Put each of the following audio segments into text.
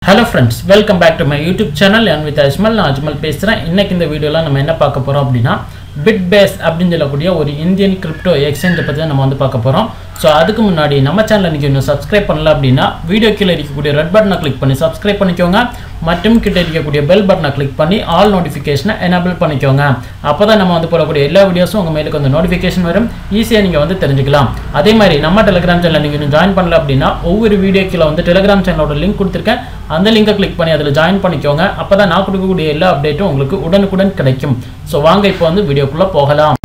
hello friends welcome back to my YouTube channel என் with Ajmal நான் அஜ்மல் பேசுகிறேன் இன்னைக்கு இந்த வீடியோவில் நம்ம என்ன பார்க்க போகிறோம் அப்படின்னா பிட் பேஸ் அப்படின்னு சொல்லக்கூடிய ஒரு இந்தியன் கிரிப்டோ எக்ஸ்சேஞ்சை பற்றி தான் நம்ம வந்து பார்க்க போகிறோம் ஸோ அதுக்கு முன்னாடி நம்ம சேனலை நீங்கள் இன்னும் சப்ஸ்கிரைப் பண்ணல அப்படின்னா வீடியோ கீழே இருக்கக்கூடிய ரெட் பட்டனை கிளிக் பண்ணி சப்ஸ்கிரைப் பண்ணிக்கோங்க மற்றும் கிட்ட இருக்கக்கூடிய பெல் பட்டனை கிளிக் பண்ணி ஆல் நோட்டிஃபிகேஷனை எனேபிள் பண்ணிக்கோங்க அப்போ தான் நம்ம வந்து போடக்கூடிய எல்லா வீடியோஸும் உங்கள் மேலுக்கு வந்து நோட்டிஃபிகேஷன் வரும் ஈஸியாக நீங்கள் வந்து தெரிஞ்சுக்கலாம் அதே மாதிரி நம்ம டெலிகிராம் சேனல் நீங்கள் இன்னும் ஜாயின் பண்ணல அப்படின்னா ஒவ்வொரு வீடியோ கீழே வந்து டெலிகிராம் சேனலோட லிங்க் கொடுத்துருக்கேன் அந்த லிங்கை கிளிக் பண்ணி அதில் ஜாயின் பண்ணிக்கோங்க அப்போ தான் நான் கொடுக்கக்கூடிய எல்லா அப்டேட்டும் உங்களுக்கு உடனுக்குடன் கிடைக்கும் ஸோ வாங்க இப்போ வந்து வீடியோக்குள்ளே போகலாம்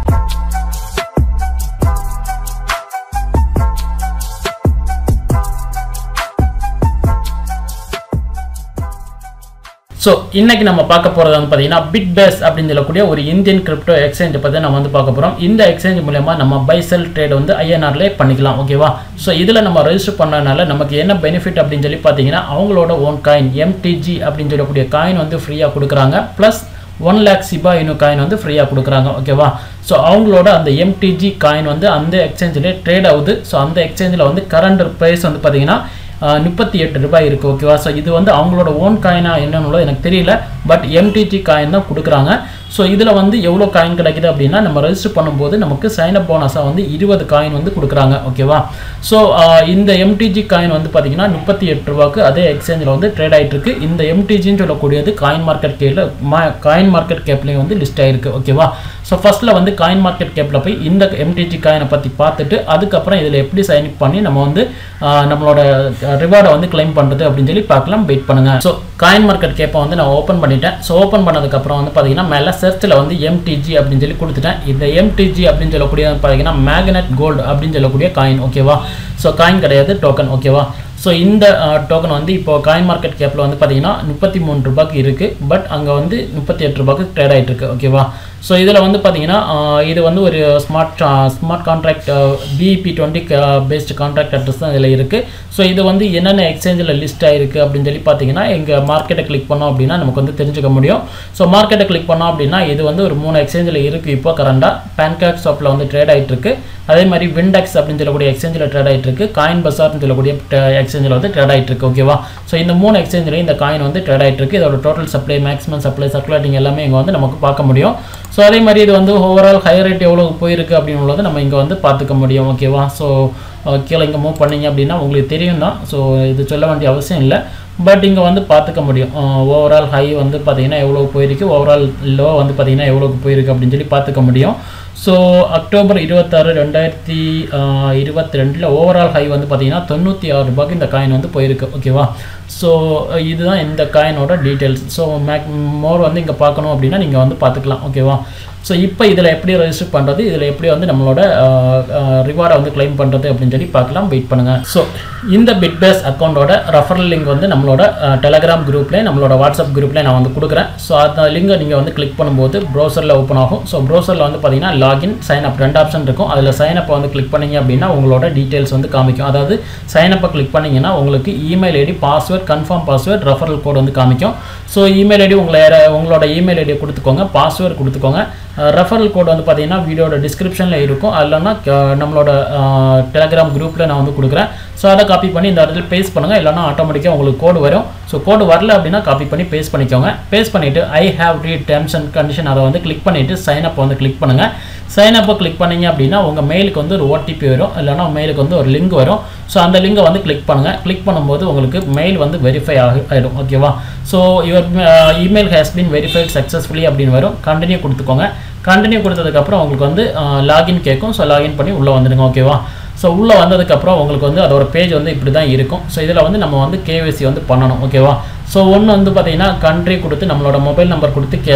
ஸோ இன்னைக்கு நம்ம பார்க்க போகிறது வந்து பார்த்தீங்கன்னா பிட் பேஸ் அப்படின்னு சொல்லக்கூடிய ஒரு இந்தியன் கிரிப்டோ எக்ஸ்சேஞ்ச் பற்றி நம்ம வந்து பார்க்க போகிறோம் இந்த எக்ஸ்சேஞ்ச் மூலயமா நம்ம பை செல் ட்ரேட் வந்து ஐஎன்ஆர்லேயே பண்ணிக்கலாம் ஓகேவா ஸோ இதில் நம்ம ரெஜிஸ்டர் பண்ணனால நமக்கு என்ன பெனிஃபிட் அப்படின்னு சொல்லி பார்த்தீங்கன்னா அவங்களோட ஓன் காயின் எம்டிஜி அப்படின்னு சொல்லக்கூடிய காயின் வந்து ஃப்ரீயாக கொடுக்குறாங்க ப்ளஸ் ஒன் லேக் சிபா இன்னும் காயின் வந்து ஃப்ரீயாக கொடுக்குறாங்க ஓகேவா ஸோ அவங்களோட அந்த எம்டிஜி காயின் வந்து அந்த எக்ஸ்சேஞ்சிலே ட்ரேட் ஆகுது ஸோ அந்த எக்ஸ்சேஞ்சில் வந்து கரண்ட் ப்ரைஸ் வந்து பார்த்தீங்கன்னா முப்பத்தி எட்டு ரூபாய் இருக்குது ஓகேவா ஸோ இது வந்து அவங்களோட ஓன் காயினா என்னன்னு எனக்கு தெரியல பட் எம்டிஜி காயின் தான் கொடுக்குறாங்க ஸோ இதில் வந்து எவ்வளோ காயின் கிடைக்குது அப்படின்னா நம்ம ரெஜிஸ்டர் பண்ணும்போது நமக்கு சைனப் போனஸாக வந்து இருபது காயின் வந்து கொடுக்குறாங்க ஓகேவா ஸோ இந்த எம்டிஜி காயின் வந்து பார்த்தீங்கன்னா முப்பத்தி எட்டு ரூபாய்க்கு அதே எக்ஸ்சேஞ்சில் வந்து ட்ரேட் ஆகிட்டு இருக்கு இந்த எம்டிஜின்னு சொல்லக்கூடியது காயின் மார்க்கெட் கேப்பில் மா காயின் மார்க்கெட் கேப்லேயும் வந்து லிஸ்ட் ஆயிருக்கு ஓகேவா ஸோ ஃபஸ்ட்டில் வந்து காயின் மார்க்கெட் கேப்பில் போய் இந்த எம்டிஜி காயினை பற்றி பார்த்துட்டு அதுக்கப்புறம் இதில் எப்படி சைன் அப் பண்ணி நம்ம வந்து நம்மளோட ரிவார்டை வந்து கிளைம் பண்ணுறது அப்படின்னு சொல்லி பார்க்கலாம் வெயிட் பண்ணுங்கள் ஸோ காயின் மார்க்கெட் கேப்பை வந்து நான் ஓப்பன் பண்ணிட்டேன் ஸோ ஓப்பன் பண்ணதுக்கப்புறம் வந்து பார்த்தீங்கன்னா மேலே சர்ச்சில் வந்து எம்டிஜி அப்படின்னு சொல்லி கொடுத்துட்டேன் இந்த எம்டிஜி அப்படின்னு சொல்லக்கூடிய பார்த்தீங்கன்னா மேக்னெட் கோல்டு அப்படின்னு சொல்லக்கூடிய காயின் ஓகேவா ஸோ காயின் கிடையாது டோக்கன் ஓகேவா ஸோ இந்த டோக்கன் வந்து இப்போ காயின் மார்க்கெட் கேப்பில் வந்து பார்த்தீங்கன்னா முப்பத்தி மூணு ரூபாய்க்கு இருக்குது பட் அங்கே வந்து முப்பத்தி எட்டு ரூபாய்க்கு ட்ரேட் ஆகிட்டு இருக்கு ஓகேவா ஸோ இதில் வந்து பார்த்தீங்கன்னா இது வந்து ஒரு smart smart contract BEP twenty based contract address தான் இதில் இருக்குது ஸோ இது வந்து என்னென்ன எக்ஸ்சேஞ்சில் லிஸ்ட் ஆகிருக்கு அப்படின்னு சொல்லி பார்த்தீங்கன்னா எங்கள் மார்க்கெட்டை கிளிக் பண்ணோம் அப்படின்னா நமக்கு வந்து தெரிஞ்சுக்க முடியும் ஸோ மார்க்கெட்டை கிளிக் பண்ணோம் அப்படின்னா இது வந்து ஒரு மூணு எக்ஸ்சேஞ்சில் இருக்குது இப்போ கரண்டாக பேன்கேக் ஷாப்பில் வந்து ட்ரேட் ஆகிட்டு இருக்கு அதே மாதிரி விண்டெக்ஸ் அப்படின்னு சொல்லக்கூடிய எக்ஸ்சேஞ்சில் ட்ரேட் ஆகிட்டு இருக்கு காயின் பசார்னு சொல்லக்கூடிய எக்ஸ்சேஞ்சில் வந்து ட்ரேட் ஆகிட்டு இருக்கு ஓகேவா ஸோ இந்த மூணு எக்ஸ்சேஞ்சிலையும் இந்த காயின் வந்து ட்ரேட் ஆகிட்டு இருக்கு இதோட total supply maximum supply circulating எல்லாமே இங்கே வந்து நமக்கு பார்க்க முடியும் ஸோ அதே மாதிரி இது வந்து ஓவரால் ஹை ரேட் எவ்வளோ போயிருக்கு அப்படின்னு உள்ளது நம்ம இங்கே வந்து பார்த்துக்க முடியும் ஓகேவா ஸோ கீழே இங்கே மூவ் பண்ணீங்க அப்படின்னா உங்களுக்கு தெரியும் தான் ஸோ இது சொல்ல வேண்டிய அவசியம் இல்லை பட் இங்கே வந்து பார்த்துக்க முடியும் ஓவரால் ஹை வந்து பார்த்தீங்கன்னா எவ்வளோ போயிருக்கு ஓவரால் லோ வந்து பார்த்தீங்கன்னா எவ்வளோக்கு போயிருக்கு அப்படின்னு சொல்லி பார்த்துக்க முடியும் ஸோ அக்டோபர் இருபத்தாறு ரெண்டாயிரத்தி இருபத்தி ரெண்டில் ஓவரால் ஹை வந்து பார்த்தீங்கன்னா தொண்ணூற்றி ஆறு ரூபாய்க்கு இந்த காயின் வந்து போயிருக்கு ஓகேவா ஸோ இதுதான் இந்த காயினோட டீட்டெயில்ஸ் ஸோ மேக் மோர் வந்து இங்கே பார்க்கணும் அப்படின்னா நீங்கள் வந்து பார்த்துக்கலாம் ஓகேவா ஸோ இப்போ இதில் எப்படி ரெஜிஸ்டர் பண்ணுறது இதில் எப்படி வந்து நம்மளோட ரிவார்டை வந்து கிளைம் பண்ணுறது அப்படின்னு சொல்லி பார்க்கலாம் வெயிட் பண்ணுங்கள் ஸோ இந்த பிட்பேஸ் அக்கௌண்ட்டோட ரெஃபரல் லிங்க் வந்து நம்மளோட டெலகிராம் குரூப்லேயே நம்மளோட வாட்ஸ்அப் குரூப்லேயே நான் வந்து கொடுக்குறேன் ஸோ அந்த லிங்கை நீங்கள் வந்து கிளிக் பண்ணும்போது ப்ரௌசரில் ஓப்பன் ஆகும் ஸோ ப்ரௌசரில் வந்து பார்த்தீங்கன்னா லாகின் சைன் அப் ரெண்டு ஆப்ஷன் இருக்கும் அதில் சைன் அப்பை வந்து கிளிக் பண்ணிங்க அப்படின்னா உங்களோட டீட்டெயில்ஸ் வந்து காமிக்கும் அதாவது சைன் அப்பை கிளிக் பண்ணிங்கன்னா உங்களுக்கு email ID password confirm password referral code வந்து காமிக்கும் ஸோ இமெயில் ஐடி உங்களை உங்களோட இமெயில் ஐடியை கொடுத்துக்கோங்க பாஸ்வேர்ட் கொடுத்துக்கோங்க ரெஃபரல் கோட் வந்து பார்த்தீங்கன்னா வீடியோட டிஸ்கிரிப்ஷனில் இருக்கும் இல்லைன்னா நம்மளோட டெலகிராம் குரூப்பில் நான் வந்து கொடுக்குறேன் ஸோ அதை காப்பி பண்ணி இந்த இடத்துல பேஸ்ட் பண்ணுங்கள் இல்லைனா ஆட்டோமேட்டிக்காக உங்களுக்கு கோடு வரும் ஸோ கோடு வரல அப்படின்னா காப்பி பண்ணி பேஸ்ட் பண்ணிக்கோங்க பேஸ்ட் பண்ணிவிட்டு I have read terms and condition அதை வந்து கிளிக் பண்ணிவிட்டு சைன் அப் வந்து கிளிக் பண்ணுங்கள் சைன் அப்பை கிளிக் பண்ணிங்க அப்படின்னா உங்கள் மெயிலுக்கு வந்து ஒரு ஓடிபி வரும் இல்லைனா மெயிலுக்கு வந்து ஒரு லிங்க் வரும் ஸோ அந்த லிங்கை வந்து கிளிக் பண்ணுங்கள் கிளிக் பண்ணும்போது உங்களுக்கு மெயில் வந்து வெரிஃபை ஆகி ஆகிடும் ஓகேவா so your email has been verified successfully அப்படின்னு வரும் கண்டினியூ கொடுத்துக்கோங்க கண்டினியூ கொடுத்ததுக்கப்புறம் உங்களுக்கு வந்து லாகின் கேட்கும் ஸோ லாகின் பண்ணி உள்ளே வந்துடுங்க ஓகேவா ஸோ உள்ளே வந்ததுக்கப்புறம் உங்களுக்கு வந்து அதோட பேஜ் வந்து இப்படி தான் இருக்கும் ஸோ இதில் வந்து நம்ம வந்து கேவிசி வந்து பண்ணணும் ஓகேவா ஸோ ஒன்று வந்து பார்த்தீங்கன்னா கண்ட்ரி கொடுத்து நம்மளோட மொபைல் நம்பர் கொடுத்து கே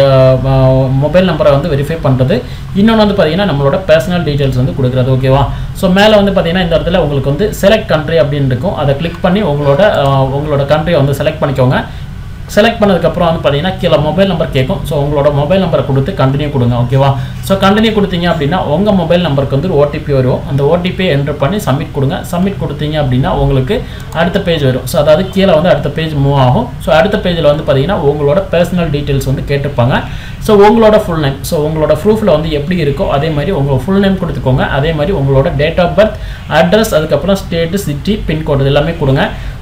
மொபைல் நம்பரை வந்து வெரிஃபை பண்ணுறது இன்னொன்று வந்து பார்த்தீங்கன்னா நம்மளோட பர்சனல் டீட்டெயில்ஸ் வந்து கொடுக்குறது ஓகேவா ஸோ மேலே வந்து பார்த்தீங்கன்னா இந்த இடத்துல உங்களுக்கு வந்து செலக்ட் கண்ட்ரி அப்படின்னு இருக்கும் அதை கிளிக் பண்ணி உங்களோட உங்களோட கண்ட்ரியை வந்து செலக்ட் பண்ணிக்கோங்க செலக்ட் பண்ணதுக்கப்புறம் வந்து பார்த்தீங்கன்னா கீழே மொபைல் நம்பர் கேட்கும் ஸோ உங்களோட மொபைல் நம்பரை கொடுத்து கண்டினியூ கொடுங்க ஓகேவா ஸோ கண்டினியூ கொடுத்தீங்க அப்படின்னா உங்கள் மொபைல் நம்பருக்கு வந்து ஓடிபி வரும் அந்த ஓடிபியை என்ட்ரு பண்ணி சப்மிட் கொடுங்க சப்மிட் கொடுத்தீங்க அப்படின்னா உங்களுக்கு அடுத்த பேஜ் வரும் ஸோ அதாவது கீழே வந்து அடுத்த பேஜ் மூவ் ஆகும் ஸோ அடுத்த பேஜில் வந்து பார்த்தீங்கன்னா உங்களோட பர்சனல் டீட்டெயில்ஸ் வந்து கேட்டிருப்பாங்க ஸோ உங்களோட ஃபுல் நேம் ஸோ உங்களோட ப்ரூஃபில் வந்து எப்படி இருக்கோ அதே மாதிரி உங்களோட ஃபுல் நேம் கொடுத்துக்கோங்க அதே மாதிரி உங்களோட டேட் ஆஃப் பர்த் அட்ரஸ் அதுக்கப்புறம் ஸ்டேட்டு சிட்டி பின்கோடு எல்லாமே கொடுங்க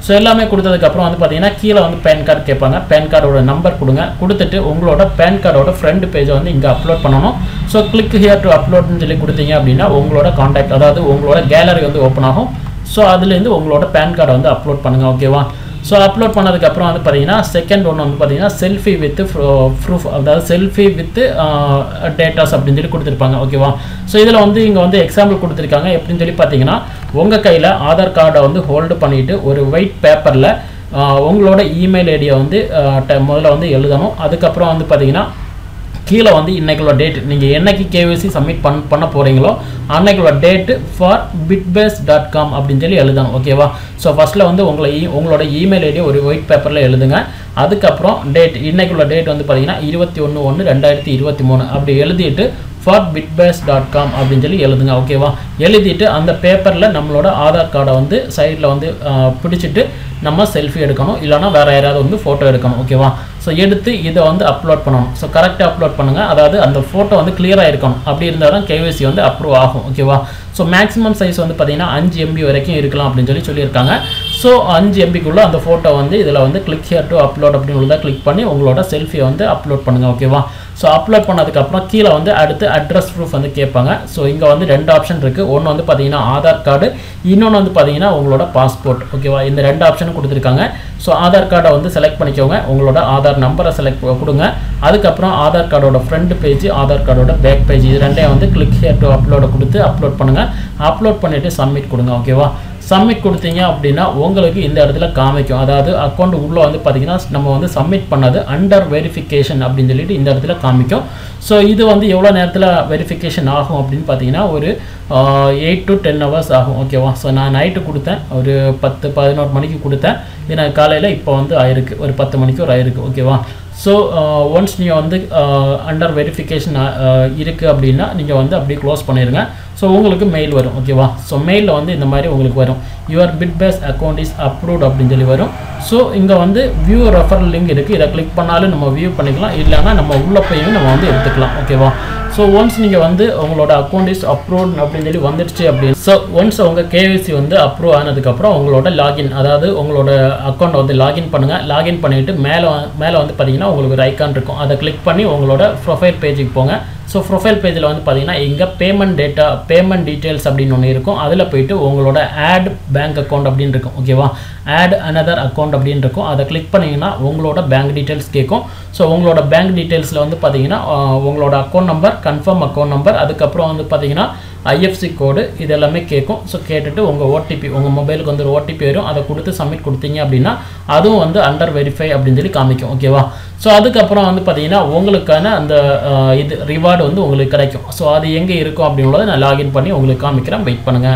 ஸோ எல்லாமே கொடுத்ததுக்கப்புறம் வந்து பார்த்தீங்கன்னா கீழே வந்து பேன் கார்டு கேட்பாங்க பேன் கார்டோட நம்பர் கொடுங்க கொடுத்துட்டு உங்களோட பேன் கார்டோட ஃப்ரண்ட் பேஜை வந்து இங்கே அப்லோட் பண்ணணும் ஸோ கிளிக் ஹியர் டு அப்லோட்னு சொல்லி கொடுத்தீங்க அப்படின்னா உங்களோட காண்டாக்ட் அதாவது உங்களோட கேலரி வந்து ஓப்பன் ஆகும் ஸோ அதுலேருந்து உங்களோட பேன் கார்டை வந்து அப்லோட் பண்ணுங்கள் ஓகேவா ஸோ அப்லோட் பண்ணதுக்கப்புறம் வந்து பார்த்தீங்கன்னா செகண்ட் ஒன்று வந்து பார்த்தீங்கன்னா செல்ஃபி வித் ப்ரூஃப் அதாவது செல்ஃபி வித் டேட்டாஸ் அப்படின்னு சொல்லி கொடுத்துருப்பாங்க ஓகேவா ஸோ இதில் வந்து இங்கே வந்து எக்ஸாம்பிள் கொடுத்துருக்காங்க எப்படின்னு சொல்லி பார்த்தீங்கன்னா உங்கள் கையில் ஆதார் கார்டை வந்து ஹோல்டு பண்ணிவிட்டு ஒரு ஒயிட் பேப்பரில் உங்களோட இமெயில் ஐடியை வந்து ஆஹ் ட- முதல்ல வந்து எழுதணும் அதுக்கப்புறம் வந்து பார்த்தீங்கன்னா கீழே வந்து இன்னைக்குள்ள டேட் நீங்கள் என்னைக்கு கேவிசி சப்மிட் பண் பண்ண போகிறீங்களோ அன்னைக்குள்ள date for Bitbase dot com அப்படின்னு சொல்லி எழுதணும் ஓகேவா ஸோ ஃபஸ்ட்டில் வந்து உங்களை e- உங்களோட இமெயில் ஐடி ஒரு ஒயிட் பேப்பரில் எழுதுங்க அதுக்கப்புறம் டேட் இன்னைக்குள்ள டேட் வந்து பார்த்தீங்கன்னா இருபத்தி ஒன்று ஒன்று ரெண்டாயிரத்தி இருபத்தி மூணு அப்படி எழுதிட்டு ஃபார் பிட்பேஸ் டாட் காம் அப்படின்னு சொல்லி எழுதுங்க ஓகேவா எழுதிட்டு அந்த பேப்பரில் நம்மளோட ஆதார் கார்டை வந்து சைடில் வந்து ஆஹ், பிடிச்சிட்டு நம்ம செல்ஃபி எடுக்கணும் இல்லைனா வேறு யாராவது வந்து ஃபோட்டோ எடுக்கணும் ஓகேவா ஸோ எடுத்து இதை வந்து அப்லோட் பண்ணணும் ஸோ கரெக்டாக அப்லோட் பண்ணுங்கள் அதாவது அந்த ஃபோட்டோ வந்து கிளியராக இருக்கணும் அப்படி இருந்தால் தான் கேவிசி வந்து அப்ரூவ் ஆகும் ஓகேவா ஸோ மேக்ஸிமம் சைஸ் வந்து பார்த்தீங்கன்னா அஞ்சு எம்பி வரைக்கும் இருக்கலாம் அப்படின்னு சொல்லி சொல்லியிருக்காங்க ஸோ அஞ்சு எம்பிக்குள்ளே அந்த ஃபோட்டோ வந்து இதில் வந்து கிளிக் ஹியர் டு அப்லோட் அப்படின்னு உள்ளதை கிளிக் பண்ணி உங்களோட செல்ஃபியை வந்து அப்லோட் பண்ணுங்கள் ஓகேவா ஸோ அப்லோட் பண்ணதுக்கப்புறம் கீழே வந்து அடுத்து அட்ரஸ் ப்ரூஃப் வந்து கேட்பாங்க ஸோ இங்கே வந்து ரெண்டு ஆப்ஷன் இருக்குது ஒன்று வந்து பார்த்தீங்கன்னா ஆதார் கார்டு இன்னொன்று வந்து பார்த்தீங்கன்னா உங்களோட பாஸ்போர்ட் ஓகேவா இந்த ரெண்டு ஆப்ஷனும் கொடுத்துருக்காங்க ஸோ ஆதார் கார்டை வந்து செலக்ட் பண்ணிக்கோங்க உங்களோட ஆதார் நம்பரை செலக்ட் கொடுங்க அதுக்கப்புறம் ஆதார் கார்டோட ஃப்ரண்ட் பேஜ் ஆதார் கார்டோட பேக் பேஜ் இது ரெண்டையும் வந்து கிளிக் ஹியர் டு அப்லோட கொடுத்து அப்லோட் பண்ணுங்கள் அப்லோட் பண்ணிவிட்டு சப்மிட் கொடுங்க ஓகேவா சப்மிட் கொடுத்தீங்க அப்படின்னா உங்களுக்கு இந்த இடத்துல காமிக்கும் அதாவது அக்கௌண்ட் உள்ளே வந்து பார்த்தீங்கன்னா நம்ம வந்து சப்மிட் பண்ணது அண்டர் வெரிஃபிகேஷன் அப்படின்னு சொல்லிட்டு இந்த இடத்துல காமிக்கும் ஸோ இது வந்து எவ்வளோ நேரத்தில் வெரிஃபிகேஷன் ஆகும் அப்படின்னு பார்த்தீங்கன்னா ஒரு எயிட் டு டென் ஹவர்ஸ் ஆகும் ஓகேவா ஸோ நான் நைட்டு கொடுத்தேன் ஒரு பத்து பதினோரு மணிக்கு கொடுத்தேன் இது நான் காலையில் இப்போ வந்து ஆயிருக்கு ஒரு பத்து மணிக்கு ஒரு ஆயிருக்கு ஓகேவா ஸோ ஒன்ஸ் நீங்கள் வந்து அண்டர் வெரிஃபிகேஷன் இருக்குது அப்படின்னா நீங்கள் வந்து அப்படியே க்ளோஸ் பண்ணிடுங்க ஸோ உங்களுக்கு மெயில் வரும் ஓகேவா ஸோ மெயிலில் வந்து இந்த மாதிரி உங்களுக்கு வரும் your Bitbase account is approved அப்படின்னு சொல்லி வரும் ஸோ இங்கே வந்து வியூ ரெஃபரல் லிங்க் இருக்குது இதை கிளிக் பண்ணாலும் நம்ம வியூ பண்ணிக்கலாம் இல்லைன்னா நம்ம உள்ளே போய் நம்ம வந்து எடுத்துக்கலாம் ஓகேவா ஸோ ஒன்ஸ் நீங்கள் வந்து உங்களோட அக்கௌண்ட் இஸ் அப்ரூவ்ட் அப்படின்னு சொல்லி வந்துடுச்சு அப்படின்னு ஸோ ஒன்ஸ் உங்கள் கேவிசி வந்து அப்ரூவ் ஆனதுக்கப்புறம் உங்களோட லாகின் அதாவது உங்களோட அக்கௌண்ட்டை வந்து லாகின் பண்ணுங்கள் லாகின் பண்ணிவிட்டு மேலே மேலே வந்து பார்த்தீங்கன்னா உங்களுக்கு ஒரு ஐக்கான் இருக்கும் அதை கிளிக் பண்ணி உங்களோட ப்ரொஃபைல் பேஜுக்கு போங்க ஸோ ப்ரொஃபைல் பேஜில் வந்து பார்த்தீங்கன்னா இங்கே பேமெண்ட் டேட்டா பேமெண்ட் டீட்டெயில்ஸ் அப்படின்னு ஒன்று இருக்கும் அதில் போயிட்டு உங்களோட ஆட் பேங்க் அக்கௌண்ட் அப்படின்னு இருக்கும் ஓகேவா ஆட் another அக்கௌண்ட் அப்படின்னு இருக்கும் அதை கிளிக் பண்ணிங்கன்னா உங்களோட பேங்க் டீட்டெயில்ஸ் கேட்கும் ஸோ உங்களோட பேங்க் டீட்டெயில்ஸில் வந்து பார்த்தீங்கன்னா ஆஹ், உங்களோட account number confirm account number அதுக்கப்புறம் வந்து பார்த்தீங்கன்னா ஐஎஃப்சி கோடு இது எல்லாமே கேட்கும் ஸோ கேட்டுட்டு உங்கள் ஓடிபி உங்கள் மொபைலுக்கு வந்து ஒரு ஓடிபி வரும் அதை கொடுத்து சப்மிட் கொடுத்தீங்க அப்படின்னா அதுவும் வந்து அண்டர் வெரிஃபை அப்படின்னு சொல்லி காமிக்கும் ஓகேவா ஸோ அதுக்கப்புறம் வந்து பார்த்தீங்கன்னா உங்களுக்கான அந்த ஆஹ், இது ரிவார்டு வந்து உங்களுக்கு கிடைக்கும் ஸோ அது எங்கே இருக்கும் அப்படின்றத நான் லாகின் பண்ணி உங்களுக்கு காமிக்கிறேன் வெயிட் பண்ணுங்கள்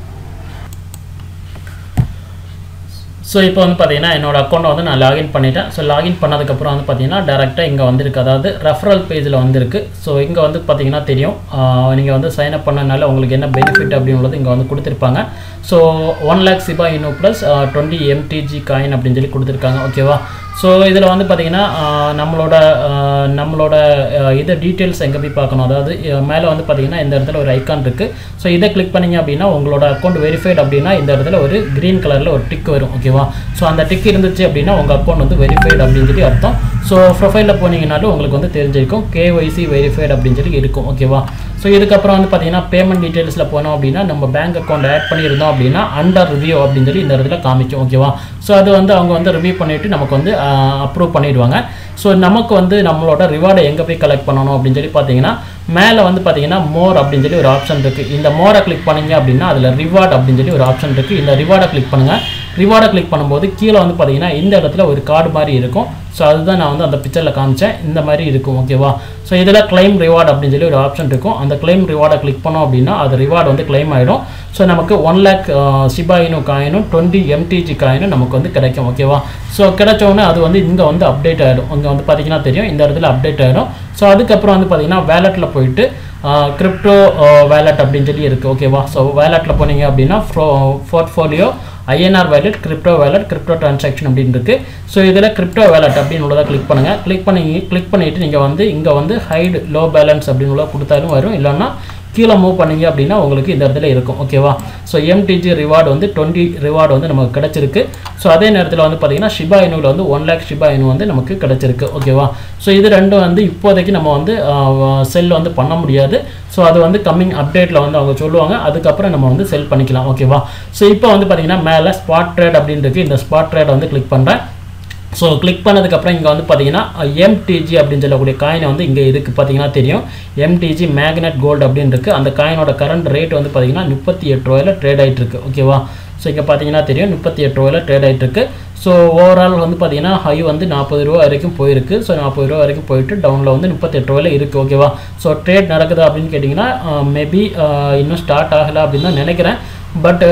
ஸோ இப்போ வந்து பார்த்தீங்கன்னா என்னோட அக்கௌண்ட்டை வந்து நான் லாகின் பண்ணிட்டேன் ஸோ லாகின் பண்ணதுக்கப்புறம் வந்து பார்த்தீங்கன்னா டேரெக்டாக இங்கே வந்திருக்கு அதாவது ரெஃபரல் பேஜில் வந்திருக்கு ஸோ இங்கே வந்து பார்த்தீங்கன்னா தெரியும் நீங்கள் வந்து சைன் அப் பண்ணனால உங்களுக்கு என்ன பெனிஃபிட் அப்படின்றது இங்கே வந்து கொடுத்துருப்பாங்க so one lakh Shiba Inu plus twenty MTG coin அப்படின்னு சொல்லி கொடுத்துருக்காங்க ஓகேவா ஸோ இதில் வந்து பார்த்தீங்கன்னா ஆஹ், நம்மளோட ஆஹ், நம்மளோட ஆஹ், இது டீட்டெயில்ஸ் எங்கே போய் பார்க்கணும் அதாவது மேலே வந்து பார்த்தீங்கன்னா இந்த இடத்துல ஒரு ஐக்கான் இருக்குது ஸோ இதை கிளிக் பண்ணீங்க அப்படின்னா உங்களோட அக்கௌண்ட் வெரிஃபைட் அப்படின்னா இந்த இடத்துல ஒரு க்ரீன் கலரில் ஒரு டிக் வரும் ஓகேவா ஸோ அந்த டிக் இருந்துச்சு அப்படின்னா உங்கள் அக்கௌண்ட் வந்து வெரிஃபைட் அப்படின்னு சொல்லி அர்த்தம் ஸோ ப்ரொஃபைலில் போனீங்கனாலும் உங்களுக்கு வந்து தெரிஞ்சிருக்கும் கேஒய்சி வெரிஃபைட் அப்படின்னு சொல்லி இருக்கும் ஓகேவா ஸோ இதுக்கப்புறம் வந்து பார்த்தீங்கன்னா பேமெண்ட் டீட்டெயில்ஸில் போனோம் அப்படின்னா நம்ம பேங்க் அக்கௌண்ட் ஆட் பண்ணியிருந்தோம் அப்படின்னா அண்டர் ரிவ்யூ அப்படின்னு சொல்லி இந்த இடத்துல காமிக்கும் ஓகேவா ஸோ அது வந்து அவங்க வந்து ரிவ்யூ பண்ணிவிட்டு நமக்கு வந்து அப்ரூவ் பண்ணிடுவாங்க ஸோ நமக்கு வந்து நம்மளோட ரிவார்டை எங்கே போய் கலெக்ட் பண்ணணும் அப்படின்னு சொல்லி பார்த்தீங்கன்னா மேலே வந்து பார்த்தீங்கன்னா மோர் அப்படின்னு சொல்லி ஒரு ஆப்ஷன் இருக்குது இந்த மோரை கிளிக் பண்ணீங்க அப்படின்னா அதில் ரிவார்ட் அப்படின்னு சொல்லி ஒரு ஆப்ஷன் இருக்குது இந்த ரிவார்டை கிளிக் பண்ணுங்கள் ரிவார்டை கிளிக் பண்ணும்போது கீழே வந்து பார்த்தீங்கன்னா இந்த இடத்துல ஒரு கார்டு மாதிரி இருக்கும் ஸோ அதுதான் நான் வந்து அந்த பிக்சரில் காமிச்சேன் இந்த மாதிரி இருக்கும் ஓகேவா ஸோ இதில் claim ரிவார்டு அப்படின்னு சொல்லி ஒரு ஆப்ஷன் இருக்கும் அந்த claim ரிவார்டை கிளிக் பண்ணோம் அப்படின்னா அது ரிவார்டு வந்து claim ஆகிடும் ஸோ நமக்கு ஒன் லேக் சிபாயினு காயினும் டுவெண்ட்டி எம்டிஜி காயினும் நமக்கு வந்து கிடைக்கும் ஓகேவா ஸோ கிடைச்சோடனே அது வந்து இங்கே வந்து அப்டேட் ஆகிடும் இங்கே வந்து பார்த்தீங்கன்னா தெரியும் இந்த இடத்துல அப்டேட் ஆகிடும் ஸோ அதுக்கப்புறம் வந்து பார்த்தீங்கன்னா வேலெட்டில் போயிட்டு கிரிப்டோ வேலெட் அப்படின்னு சொல்லி இருக்குது ஓகேவா ஸோ வேலெட்டில் போனீங்க அப்படின்னா portfolio INR wallet crypto wallet crypto transaction அப்படின்னு இருக்கு ஸோ இதில் கிரிப்டோ வேலெட் அப்படின்னு உள்ளதை கிளிக் பண்ணுங்கள் கிளிக் பண்ணி கிளிக் பண்ணிவிட்டு நீங்கள் வந்து இங்கே வந்து ஹைட் லோ பேலன்ஸ் அப்படின்னு உள்ள கொடுத்தாலும் வரும் இல்லைன்னா கீழே மூவ் பண்ணீங்க அப்படின்னா உங்களுக்கு இந்த இடத்துல இருக்கும் ஓகேவா ஸோ எம்டிஜி ரிவார்டு வந்து டுவெண்ட்டி ரிவார்டு வந்து நமக்கு கிடச்சிருக்கு ஸோ அதே நேரத்தில் வந்து பார்த்தீங்கன்னா ஷிபா இனுவில் வந்து ஒன் லேக் ஷிபா இனு வந்து நமக்கு கிடச்சிருக்கு ஓகேவா ஸோ இது ரெண்டும் வந்து இப்போதைக்கு நம்ம வந்து செல் வந்து பண்ண முடியாது ஸோ அது வந்து கம்மிங் அப்டேட்டில் வந்து அவங்க சொல்லுவாங்க அதுக்கப்புறம் நம்ம வந்து செல் பண்ணிக்கலாம் ஓகேவா ஸோ இப்போ வந்து பார்த்தீங்கன்னா மேலே ஸ்பாட் ட்ரேட் அப்படின்னு இருக்கு இந்த ஸ்பாட் ட்ரேட் வந்து கிளிக் பண்ணுறேன் ஸோ கிளிக் பண்ணதுக்கப்புறம் இங்கே வந்து பார்த்தீங்கன்னா எம்டிஜி அப்படின்னு சொல்லக்கூடிய காயினை வந்து இங்கே இதுக்கு பார்த்தீங்கன்னா தெரியும் எம்டிஜி மேக்னெட் கோல்டு அப்படின்னு இருக்குது அந்த காயினோட கரண்ட் ரேட் வந்து பார்த்தீங்கன்னா முப்பத்தி எட்டு ரூபாயில் ட்ரேட் ஆகிட்டு இருக்கு ஓகேவா ஸோ இங்கே பார்த்தீங்கன்னா தெரியும் முப்பத்தி எட்டு ரூபாயில் ட்ரேட் ஆகிட்டு இருக்கு ஸோ ஓவரால் வந்து பார்த்தீங்கன்னா ஹை வந்து நாற்பது ரூபா வரைக்கும் போயிருக்கு ஸோ நாற்பது ரூபா வரைக்கும் போயிட்டு டவுனில் வந்து முப்பத்தெட்டு ரூபாயில் இருக்குது ஓகேவா ஸோ ட்ரேட் நடக்குதா அப்படின்னு கேட்டிங்கன்னா மேபி இன்னும் ஸ்டார்ட் ஆகலை அப்படின்னு தான் நினைக்கிறேன் பட்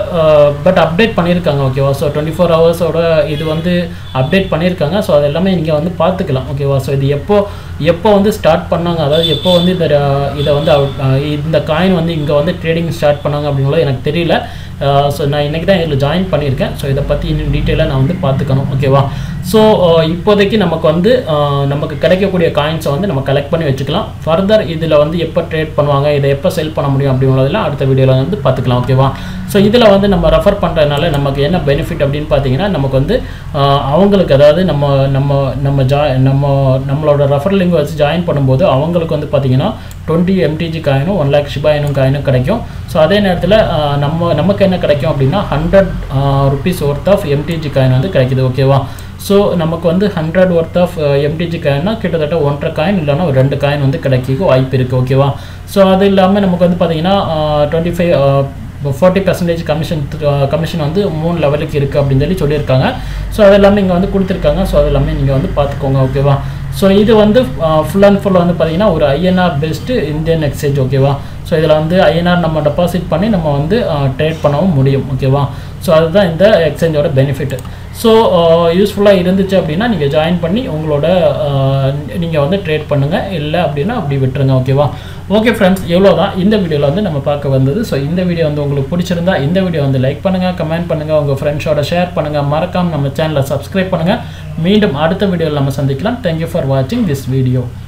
பட் அப்டேட் பண்ணியிருக்காங்க ஓகேவா ஸோ டுவெண்ட்டி ஃபோர் ஹவர்ஸோட இது வந்து அப்டேட் பண்ணியிருக்காங்க ஸோ அது எல்லாமே நீங்கள் வந்து பார்த்துக்கலாம் ஓகேவா ஸோ இது எப்போ எப்போ வந்து ஸ்டார்ட் பண்ணாங்க அதாவது எப்போ வந்து இந்த அஹ், இதை வந்து அஹ், இந்த காயின் வந்து இங்கே வந்து ட்ரேடிங் ஸ்டார்ட் பண்ணாங்க அப்படிங்கிறது எனக்கு தெரியல ஸோ நான் இன்றைக்கி தான் இதில் ஜாயின் பண்ணியிருக்கேன் ஸோ இதை பற்றி இன்னும் டீட்டெயிலாக நான் வந்து பார்த்துக்கணும் ஓகேவா ஸோ இப்போதைக்கு நமக்கு வந்து அஹ், நமக்கு கிடைக்கக்கூடிய காயின்ஸை வந்து நம்ம கலெக்ட் பண்ணி வச்சுக்கலாம் ஃபர்தர் இதில் வந்து எப்போ ட்ரேட் பண்ணுவாங்க இதை எப்போ செல் பண்ண முடியும் அப்படிங்கிறதெல்லாம் அடுத்த வீடியோவில் வந்து பார்த்துக்கலாம் ஓகேவா ஸோ இதில் வந்து நம்ம ரெஃபர் பண்ணுறதுனால நமக்கு என்ன பெனிஃபிட் அப்படின்னு பார்த்தீங்கன்னா நமக்கு வந்து அஹ், அவங்களுக்கு அதாவது நம்ம நம்ம நம்ம ஜா நம்ம நம்மளோட ரெஃபர் லிங்க் வச்சு ஜாயின் பண்ணும்போது அவங்களுக்கு வந்து பார்த்தீங்கன்னா டுவெண்ட்டி எம்டிஜி காயினும் ஒன் லேக் ஷிபாயினும் காயினும் கிடைக்கும் ஸோ அதே நேரத்தில் நம்ம நமக்கு என்ன கிடைக்கும் அப்படின்னா hundred rupees worth of MTG coin வந்து கிடைக்குது ஓகேவா ஸோ நமக்கு வந்து ஹண்ட்ரட் ஒர்த் ஆஃப் எம்டிஜி காயின்னா கிட்டத்தட்ட ஒன்றரை காயின் இல்லைன்னா ஒரு ரெண்டு காயின் வந்து கிடைக்க வாய்ப்பு இருக்குது ஓகேவா ஸோ அது இல்லாமல் நமக்கு வந்து பார்த்தீங்கன்னா twenty five forty percentage commission commission வந்து மூணு லெவலுக்கு இருக்குது அப்படின்னு சொல்லி சொல்லியிருக்காங்க ஸோ அது எல்லாமே இங்கே வந்து கொடுத்துருக்காங்க ஸோ அது எல்லாமே நீங்கள் வந்து பார்த்துக்கோங்க ஓகேவா ஸோ இது வந்து ஃபுல் அண்ட் ஃபுல் வந்து பார்த்தீங்கன்னா ஒரு ஐஎன்ஆர் பெஸ்ட்டு இந்தியன் எக்ஸ்சேஞ்ச் ஓகேவா ஸோ இதில் வந்து ஐஎன்ஆர் நம்ம டெபாசிட் பண்ணி நம்ம வந்து ட்ரேட் பண்ணவும் முடியும் ஓகேவா ஸோ அதுதான் இந்த எக்ஸ்சேஞ்சோட பெனிஃபிட் ஸோ யூஸ்ஃபுல்லாக இருந்துச்சு அப்படின்னா நீங்கள் ஜாயின் பண்ணி உங்களோட நீங்கள் வந்து ட்ரேட் பண்ணுங்கள் இல்லை அப்படின்னா அப்படி விட்டுருங்க ஓகேவா ஓகே ஃப்ரெண்ட்ஸ் எவ்வளோ தான் இந்த வீடியோவில் வந்து நம்ம பார்க்க வந்தது ஸோ இந்த வீடியோ வந்து உங்களுக்கு பிடிச்சிருந்தா இந்த வீடியோ வந்து லைக் பண்ணுங்கள் கமெண்ட் பண்ணுங்கள் உங்கள் ஃப்ரெண்ட்ஸோட ஷேர் பண்ணுங்கள் மறக்காம நம்ம சேனலை சப்ஸ்கிரைப் பண்ணுங்கள் மீண்டும் அடுத்த வீடியோவில் நம்ம சந்திக்கலாம் தேங்க்யூ ஃபார் வாட்சிங் திஸ் வீடியோ